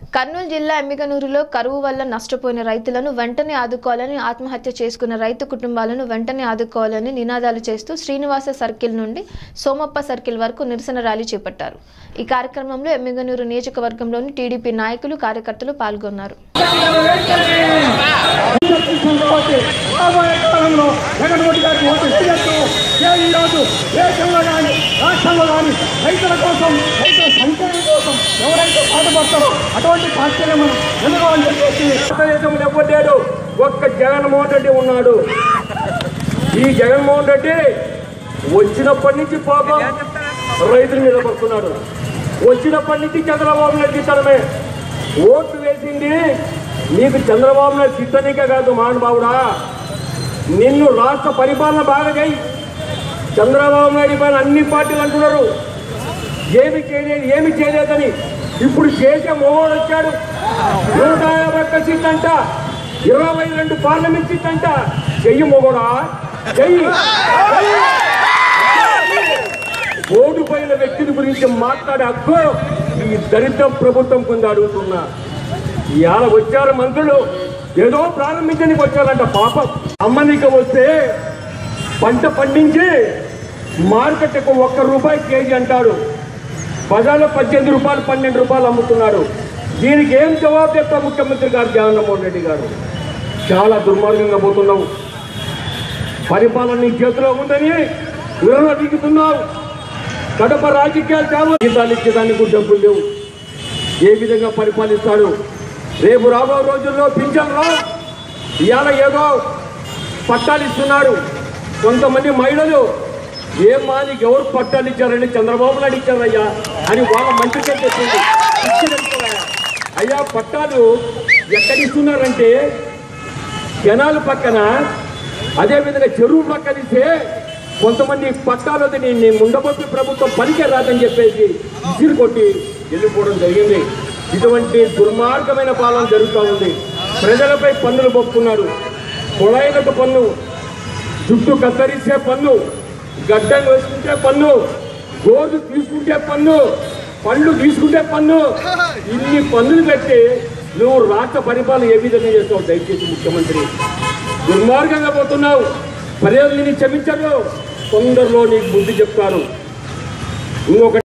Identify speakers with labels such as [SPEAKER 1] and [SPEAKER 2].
[SPEAKER 1] కర్నూలు జిల్లా ఎమ్మిగనూరులో కరువు వల్ల నష్టపోయిన రైతులను వెంటనే ఆదుకోవాలని ఆత్మహత్య చేసుకున్న రైతు కుటుంబాలను వెంటనే ఆదుకోవాలని నినాదాలు చేస్తూ శ్రీనివాస సర్కిల్ నుండి సోమప్ప సర్కిల్ వరకు నిరసన ర్యాలీ చేపట్టారు ఈ కార్యక్రమంలో ఎమ్మిగనూరు నియోజకవర్గంలోని టీడీపీ నాయకులు కార్యకర్తలు పాల్గొన్నారు
[SPEAKER 2] కాబట్టి రాబోయే కాలంలో జగన్మోహన్ గారికి ఓటు వేయద్దు ఏ ఈరోజు దేశంలో కానీ రాష్ట్రంలో కానీ రైతుల కోసం రైతుల సంక్షేమం కోసం ఎవరైతే పాటుపడతారో అటువంటి పార్టీని మనం ఎన్నుకోవాలని చెప్పేసి భారతదేశంలో ఎవరు లేడు ఒక్క జగన్మోహన్ రెడ్డి ఉన్నాడు ఈ జగన్మోహన్ రెడ్డి వచ్చినప్పటి నుంచి పాపం రైతుల మీద పడుతున్నాడు వచ్చినప్పటి నుంచి చంద్రబాబు నాయుడు తిట్టడమే ఓట్లు వేసింది నీకు చంద్రబాబు నాయుడు తిట్టనికే కాదు మహానుభావుడా నిన్ను రాష్ట్ర పరిపాలన బాగా చేయి చంద్రబాబు నాయుడు పైన అన్ని పార్టీలు అంటున్నారు ఏమి చేయలేదు ఏమి చేయలేదని ఇప్పుడు చేసే మోహన్ వచ్చాడు నూట యాభై ఒక్క సీట్ అంట ఇరవై రెండు పార్లమెంట్ సీట్ అంట చెయ్యి మొగోడా చెయ్యి చెయ్యి. ఓడిపోయిన వ్యక్తిని గురించి మాట్లాడే హక్కు ఈ దరిద్ర ప్రభుత్వం కింద అడుగుతున్నా ఇవాళ వచ్చారు మంత్రులు ఏదో ప్రారంభించడానికి వచ్చారంట పాపం అమ్మనిక వస్తే పంట పండించి మార్కెట్కు ఒక్క రూపాయి కేజీ అంటాడు బజార్లో పద్దెనిమిది రూపాయలు పన్నెండు రూపాయలు అమ్ముతున్నాడు దీనికి ఏం జవాబు చెప్తా ముఖ్యమంత్రి గారు జగన్మోహన్ రెడ్డి గారు చాలా దుర్మార్గంగా పోతున్నావు పరిపాలన నీ చేతిలో ఉందని వివరణ దిగుతున్నావు కడప రాజకీయాలు చాలా జీతాలు ఇచ్చేదానికి కూడా డబ్బులు లేవు ఏ విధంగా పరిపాలిస్తాడు రేపు రాబో రోజుల్లో పింఛన్ రా ఇవాళ ఏదో పట్టాలు ఇస్తున్నాడు కొంతమంది మహిళలు ఏం మా నీకు ఎవరు పట్టాలు ఇచ్చారని చంద్రబాబు నాయుడు ఇచ్చారయ్యా అని వాళ్ళ మంత్రిగా చెప్పింది ఇచ్చినట్టుగా. అయ్యా పట్టాలు ఎక్కడ ఇస్తున్నారంటే జనాలు పక్కన అదేవిధంగా చెరువు పక్కన ఇస్తే కొంతమంది పట్టాలు వద్దని నేను ముండబొప్పి ప్రభుత్వం పనికే రాదని చెప్పేసి ఇసిరు కొట్టి వెళ్ళిపోవడం జరిగింది ఇటువంటి దుర్మార్గమైన పాలన జరుగుతూ ఉంది ప్రజలపై పన్నులు పొక్కున్నారు పొలైనకు పన్ను జుట్టు కత్తిరిస్తే పన్ను గడ్డం వేసుకుంటే పన్ను గోధు తీసుకుంటే పన్ను పండ్లు తీసుకుంటే పన్ను ఇన్ని పన్నులు పెట్టి నువ్వు రాష్ట్ర పరిపాలన ఏ విధంగా చేస్తావు దయచేసి ముఖ్యమంత్రి దుర్మార్గంగా పోతున్నావు ప్రజలు నిన్ను క్షమించరు తొందరలో నీకు బుద్ధి చెప్తారు ఇంకొక